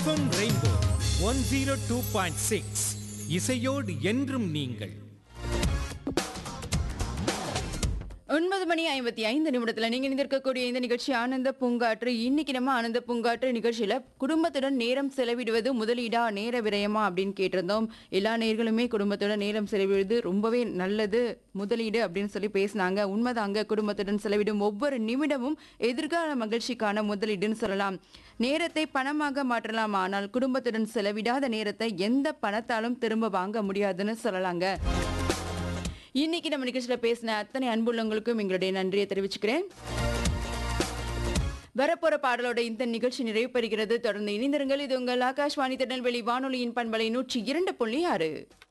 FM rainbow one zero two point six இசையோடு என்றும் நீங்கள் ஒன்பது மணி ஐம்பத்தி ஐந்து நிமிடத்துல நீங்க நிற்கக்கூடிய இந்த நிகழ்ச்சி ஆனந்த பூங்காற்று இன்னைக்கு நம்ம ஆனந்த பூங்காற்று நிகழ்ச்சியில குடும்பத்துடன் நேரம் செலவிடுவது முதலீடா நேர விரயமா அப்படின்னு கேட்டிருந்தோம் எல்லா நேர்களுமே குடும்பத்துடன் நேரம் செலவிடுவது ரொம்பவே நல்லது முதலீடு அப்படின்னு சொல்லி பேசினாங்க உண்மைதாங்க குடும்பத்துடன் செலவிடும் ஒவ்வொரு நிமிடமும் எதிர்கால மகிழ்ச்சிக்கான முதலீடுன்னு சொல்லலாம் நேரத்தை பணமாக மாற்றலாம் ஆனால் குடும்பத்துடன் செலவிடாத நேரத்தை எந்த பணத்தாலும் திரும்ப வாங்க முடியாதுன்னு சொல்லலாங்க இன்னைக்கு நம்ம நிகழ்ச்சியில பேசின அத்தனை அன்புள்ளவங்களுக்கும் எங்களுடைய நன்றியை தெரிவிச்சுக்கிறேன் வரப்போற பாடலோட இந்த நிகழ்ச்சி நிறைவு பெறுகிறது தொடர்ந்து இணைந்திருங்கள் இது உங்கள் ஆகாஷ்வாணி திருநெல்வேலி வானொலியின் பண்பலை நூற்றி இரண்டு புள்ளி ஆறு